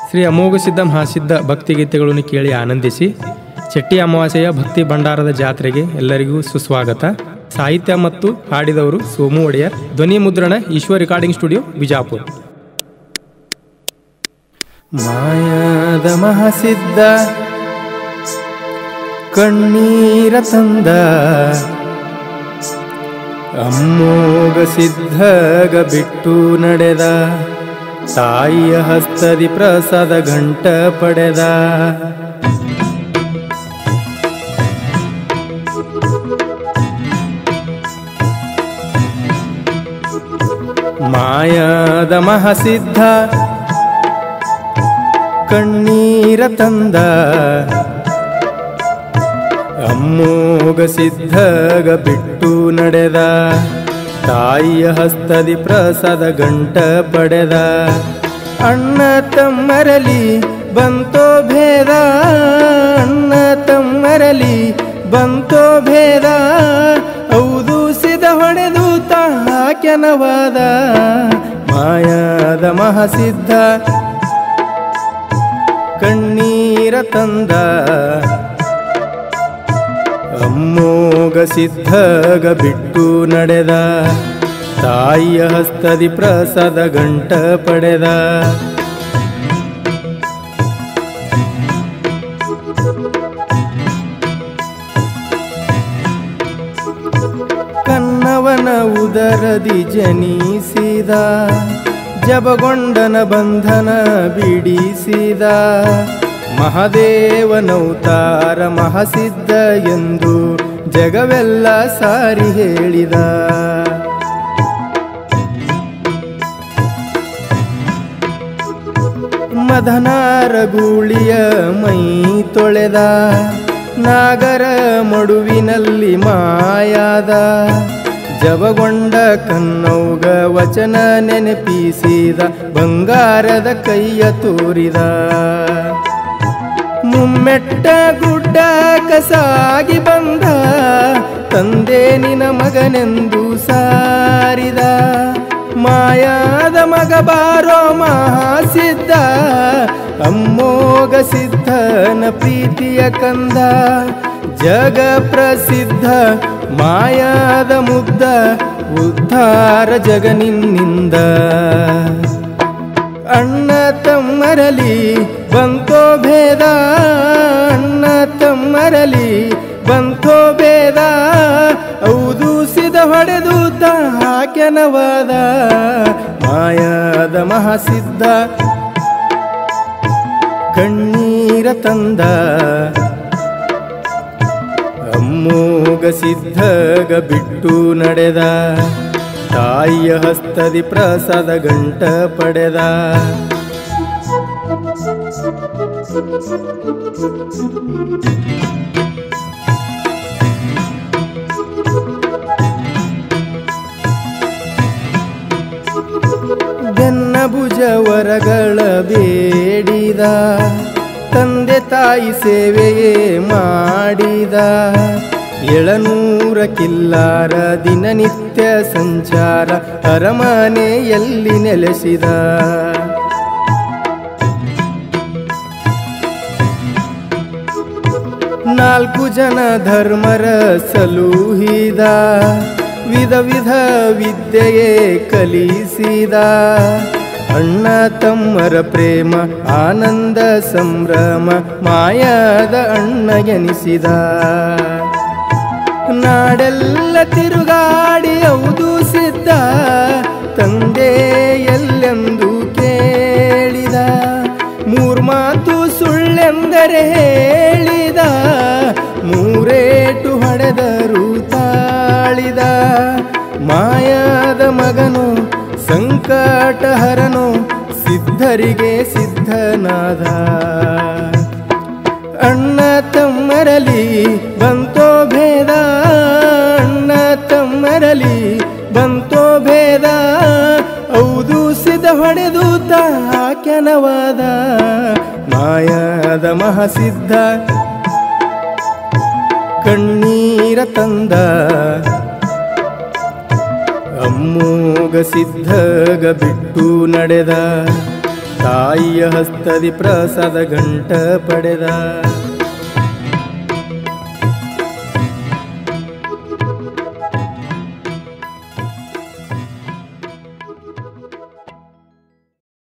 ಶ್ರೀ ಅಮೋಘ ಸಿದ್ಧ ಮಹಾಸಿದ್ಧ ಭಕ್ತಿಗೀತೆಗಳನ್ನು ಕೇಳಿ ಆನಂದಿಸಿ ಚೆಟ್ಟಿ ಅಮಾವಾಸ್ಯೆಯ ಭಕ್ತಿ ಭಂಡಾರದ ಜಾತ್ರೆಗೆ ಎಲ್ಲರಿಗೂ ಸುಸ್ವಾಗತ ಸಾಹಿತ್ಯ ಮತ್ತು ಹಾಡಿದವರು ಸೋಮು ಒಡೆಯರ್ ಧ್ವನಿ ಮುದ್ರಣ ಈಶ್ವರ್ ರೆಕಾರ್ಡಿಂಗ್ ಸ್ಟುಡಿಯೋ ಬಿಜಾಪುರ ಮಾಯಾದ ಮಹಾಸಿದ್ಧ ಕಣ್ಣೀರ ತಂದ ಅಮ್ಮೋಗ ಸಿದ್ಧಗ ಬಿಟ್ಟು ನಡೆದ ತಾಯಿಯ ಹಸ್ತದಿ ಪ್ರಸಾದ ಗಂಟ ಪಡೆದ ಮಾಯಾದ ಮಹಾಸಿದ್ಧ ಕಣ್ಣೀರ ತಂದ ಅಮ್ಮೋಗ ಸಿದ್ಧಗ ಬಿಟ್ಟು ನಡೆದ ತಾಯಿಯ ಹಸ್ತದಿ ಪ್ರಸಾದ ಗಂಟ ಪಡೆದ ಅಣ್ಣ ತಮ್ಮರಲಿ ಬಂತೋ ಭೇದ ಅಣ್ಣ ತಮ್ಮರಲಿ ಬಂತೋ ಭೇದ ಹೌದು ಸಿದ ಹೊಡೆದು ತಾಕೆನವಾದ ಮಾಯಾದ ಮಹಾಸಿದ್ಧ ಕಣ್ಣೀರ ತಂದ ಅಮ್ಮೋಗ ಸಿದ್ಧಗ ಬಿಟ್ಟು ನಡೆದ ತಾಯಿಯ ಹಸ್ತದಿ ಪ್ರಸಾದ ಗಂಟ ಪಡೆದ ಕನ್ನವನ ಉದರದಿ ಜನಿಸಿದ ಜಬಗೊಂಡನ ಬಂಧನ ಬಿಡಿಸಿದ ಮಹಾದೇವನೌತಾರ ಮಹಾಸಿದ್ಧ ಎಂದು ಜಗವೆಲ್ಲ ಸಾರಿ ಹೇಳಿದ ಮದನಾರ ಗೂಳಿಯ ಮೈ ತೊಳೆದ ನಾಗರ ಮಡುವಿನಲ್ಲಿ ಮಾಯಾದ ಜವಗೊಂಡ ಕನ್ನೌಗ ವಚನ ನೆನಪಿಸಿದ ಬಂಗಾರದ ಕೈಯ ತೋರಿದ ಮುಮ್ಮೆಟ್ಟ ಗುಡ್ಡ ಕಸಾಗಿ ಬಂದ ತಂದೆ ನಿನ ಮಗನೆಂದು ಸಾರಿದ ಮಾಯಾದ ಮಗ ಬಾರೋ ಮಹಾಸಿದ್ಧ ಅಮ್ಮೋಗ ಸಿದ್ಧನ ಪ್ರೀತಿಯ ಕಂದ ಜಗ ಪ್ರಸಿದ್ಧ ಮಾಯಾದ ಮುದ್ದ ಉದ್ಧಾರ ಜಗನಿನ್ನಿಂದ ಅಣ್ಣ ತಮ್ಮರಲಿ ಬಂತೋ ಭೇದ ಅಣ್ಣ ತಮ್ಮರಲಿ ಬಂತೋ ಭೇದ ಹೌದು ಸಿದ ಹೊಡೆದು ತಾಕೆನವಾದ ಮಾಯಾದ ಮಹಾಸಿದ್ಧ ಕಣ್ಣೀರ ತಂದ ಅಮ್ಮೋಗ ಸಿದ್ಧಗ ಬಿಟ್ಟು ನಡೆದ ತಾಯಿಯ ಹಸ್ತದಿ ಪ್ರಸಾದ ಗಂಟ ಪಡೆದ ಬೆನ್ನ ಭುಜವರಗಳ ಬೇಡಿದ ತಂದೆ ತಾಯಿ ಸೇವೆಯೇ ಮಾಡಿದ ಎಳನೂರ ಕಿಲ್ಲಾರ ದಿನನಿತ್ಯ ಸಂಚಾರ ಅರಮನೆಯಲ್ಲಿ ನೆಲೆಸಿದ ನಾಲ್ಕು ಜನ ಧರ್ಮರ ಸಲೂಹಿದ ವಿಧ ವಿಧ ವಿದ್ಯೆಯೇ ಕಲಿಸಿದ ಅಣ್ಣ ತಮ್ಮರ ಪ್ರೇಮ ಆನಂದ ಸಂಭ್ರಮ ಮಾಯಾದ ಅಣ್ಣ ಎನಿಸಿದ ನಾಡೆಲ್ಲ ತಿರುಗಾಡಿ ಹೌದು ಸಿದ್ಧ ತಂದೆ ಎಲ್ಲೆಂದು ಕೇಳಿದ ಮೂರ್ ಮಾತು ಸುಳ್ಳೆಂದರೆ ಹೇಳಿದ ಮೂರೇಟು ಹೊಡೆದರು ತಾಳಿದ ಮಾಯಾದ ಮಗನು ಸಂಕಟಹರನು ಸಿದ್ಧರಿಗೆ ಸಿದ್ಧನಾದ ಅಣ್ಣ ತಮ್ಮರಲಿ ಬಂತೋ ಭೇದ ಅಣ್ಣ ತಮ್ಮರಲಿ ಬಂತೋ ಭೇದ ಹೌದು ಸಿದ್ಧ ಹೊಡೆದು ತಾಕೆನವಾದ ಮಾಯಾದ ಮಹಾಸಿದ್ಧ ಕಣ್ಣೀರ ತಂದ ಅಮ್ಮೋಗ ಸಿದ್ಧಗ ಬಿಟ್ಟು ನಡೆದ ತಾಯಿಯ ಹಸ್ತದಿ ಪ್ರಸಾದ ಗಂಟ ಪಡೆದ